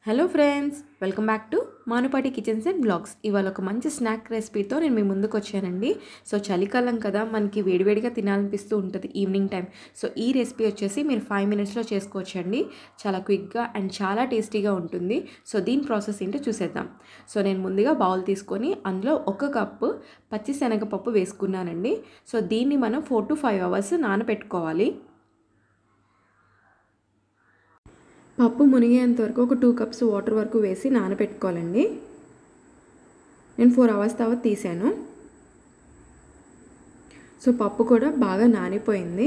hello friends welcome back to Manupati kitchens and blogs ఇవాళ ఒక మంచి స్నాక్ రెసిపీతో నేను మీ ముందుకు వచ్చానండి సో చలికాలం కదా మనకి వేడివేడిగా తినాలనిపిస్తూ ఉంటుంది ఈవినింగ్ టైం సో ఈ రెసిపీ వచ్చేసి మీరు ఫైవ్ మినిట్స్లో చేసుకోవచ్చండి చాలా క్విక్గా అండ్ చాలా టేస్టీగా ఉంటుంది సో దీని ప్రాసెస్ ఏంటో చూసేద్దాం సో నేను ముందుగా బౌల్ తీసుకొని అందులో ఒక కప్పు పచ్చి శనగపప్పు వేసుకున్నానండి సో దీన్ని మనం ఫోర్ టు ఫైవ్ అవర్స్ నానబెట్టుకోవాలి పప్పు మునిగేంత వరకు ఒక టూ కప్స్ వాటర్ వరకు వేసి నానబెట్టుకోవాలండి నేను ఫోర్ అవర్స్ తర్వాత తీసాను సో పప్పు కూడా బాగా నానిపోయింది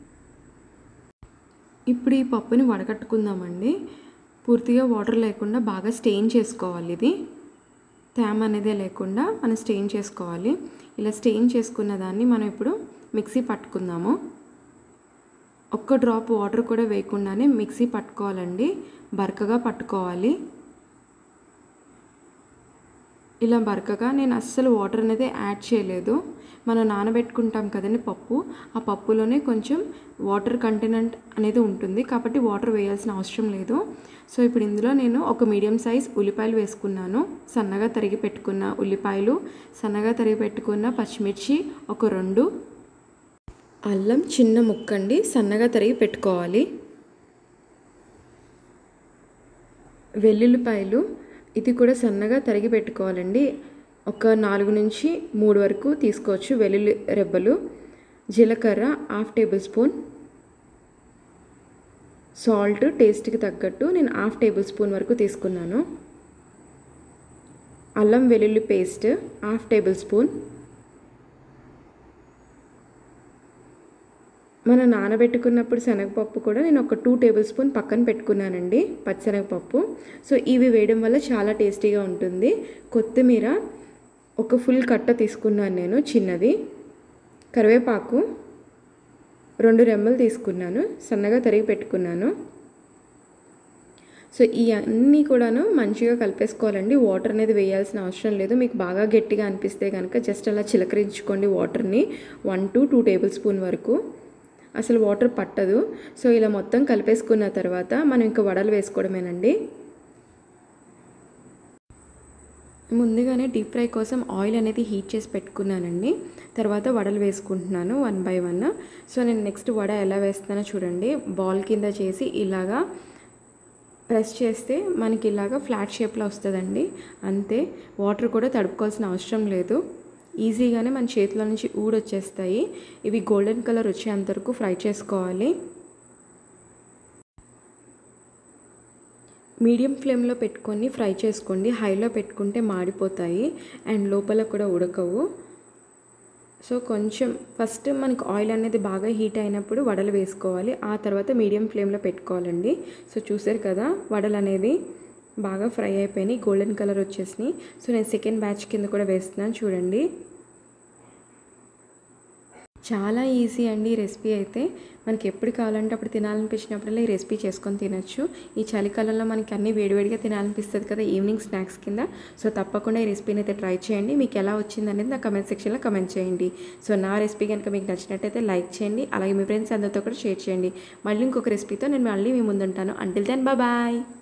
ఇప్పుడు ఈ పప్పుని వడకట్టుకుందామండి పూర్తిగా వాటర్ లేకుండా బాగా స్టెయిన్ చేసుకోవాలి ఇది తేమ అనేది లేకుండా మనం స్టెయిన్ చేసుకోవాలి ఇలా స్టెయిన్ చేసుకున్న దాన్ని మనం ఇప్పుడు మిక్సీ పట్టుకుందాము ఒక్క డ్రాప్ వాటర్ కూడా వేయకుండానే మిక్సీ పట్టుకోవాలండి బరకగా పట్టుకోవాలి ఇలా బరకగా నేను అస్సలు వాటర్ అనేది యాడ్ చేయలేదు మనం నానబెట్టుకుంటాం కదండి పప్పు ఆ పప్పులోనే కొంచెం వాటర్ కంటెనెంట్ అనేది ఉంటుంది కాబట్టి వాటర్ వేయాల్సిన అవసరం లేదు సో ఇప్పుడు ఇందులో నేను ఒక మీడియం సైజ్ ఉల్లిపాయలు వేసుకున్నాను సన్నగా తరిగి పెట్టుకున్న ఉల్లిపాయలు సన్నగా తరిగి పెట్టుకున్న పచ్చిమిర్చి ఒక రెండు అల్లం చిన్న ముక్కండి సన్నగా తరిగి పెట్టుకోవాలి వెల్లుల్లిపాయలు ఇది కూడా సన్నగా తరిగి పెట్టుకోవాలండి ఒక నాలుగు నుంచి మూడు వరకు తీసుకోవచ్చు వెల్లుల్లి రెబ్బలు జీలకర్ర హాఫ్ టేబుల్ స్పూన్ సాల్ట్ టేస్ట్కి తగ్గట్టు నేను హాఫ్ టేబుల్ స్పూన్ వరకు తీసుకున్నాను అల్లం వెల్లుల్లి పేస్ట్ హాఫ్ టేబుల్ స్పూన్ మనం నానబెట్టుకున్నప్పుడు శనగపప్పు కూడా నేను ఒక టూ టేబుల్ స్పూన్ పక్కన పెట్టుకున్నానండి పచ్చిశనగపప్పు సో ఇవి వేయడం వల్ల చాలా టేస్టీగా ఉంటుంది కొత్తిమీర ఒక ఫుల్ కట్ట తీసుకున్నాను నేను చిన్నది కరివేపాకు రెండు రెమ్మలు తీసుకున్నాను సన్నగా తరిగి పెట్టుకున్నాను సో ఈ అన్నీ కూడాను మంచిగా కలిపేసుకోవాలండి వాటర్ అనేది వేయాల్సిన అవసరం లేదు మీకు బాగా గట్టిగా అనిపిస్తే కనుక జస్ట్ అలా చిలకరించుకోండి వాటర్ని one to two table spoon వరకు అసలు వాటర్ పట్టదు సో ఇలా మొత్తం కలిపేసుకున్న తర్వాత మనం ఇంకా వడలు వేసుకోవడమేనండి ముందుగానే డీప్ ఫ్రై కోసం ఆయిల్ అనేది హీట్ చేసి పెట్టుకున్నానండి తర్వాత వడలు వేసుకుంటున్నాను వన్ బై వన్ సో నేను నెక్స్ట్ వడ ఎలా వేస్తానో చూడండి బాల్ కింద చేసి ఇలాగా ప్రెస్ చేస్తే మనకి ఇలాగా ఫ్లాట్ షేప్లో వస్తుందండి అంతే వాటర్ కూడా తడుపుకోవాల్సిన అవసరం లేదు ఈజీగానే మన చేతిలో నుంచి ఊడొచ్చేస్తాయి ఇవి గోల్డెన్ కలర్ వచ్చేంత వరకు ఫ్రై చేసుకోవాలి మీడియం ఫ్లేమ్లో పెట్టుకొని ఫ్రై చేసుకోండి హైలో పెట్టుకుంటే మాడిపోతాయి అండ్ లోపల కూడా ఉడకవు సో కొంచెం ఫస్ట్ మనకు ఆయిల్ అనేది బాగా హీట్ అయినప్పుడు వడలు వేసుకోవాలి ఆ తర్వాత మీడియం ఫ్లేమ్లో పెట్టుకోవాలండి సో చూసారు కదా వడలు అనేది బాగా ఫ్రై అయిపోయినాయి గోల్డెన్ కలర్ వచ్చేసినాయి సో నేను సెకండ్ బ్యాచ్ కింద కూడా వేస్తున్నాను చూడండి చాలా ఈజీ అండి ఈ రెసిపీ అయితే మనకి ఎప్పుడు కావాలంటే అప్పుడు తినాలనిపించినప్పుడల్లా ఈ రెసిపీ చేసుకొని తినొచ్చు ఈ చలికాలంలో మనకి అన్నీ వేడివేడిగా తినాలనిపిస్తుంది కదా ఈవినింగ్ స్నాక్స్ కింద సో తప్పకుండా ఈ రెసిపీని అయితే ట్రై చేయండి మీకు ఎలా వచ్చింది అనేది నా కమెంట్ సెక్షన్లో కమెంట్ చేయండి సో నా రెసిపీ కనుక మీకు నచ్చినట్టయితే లైక్ చేయండి అలాగే మీ ఫ్రెండ్స్ అందరితో కూడా షేర్ చేయండి మళ్ళీ ఇంకొక రెసిపీతో నేను మళ్ళీ మీ ముందుంటాను అంటిల్ దెన్ బాయ్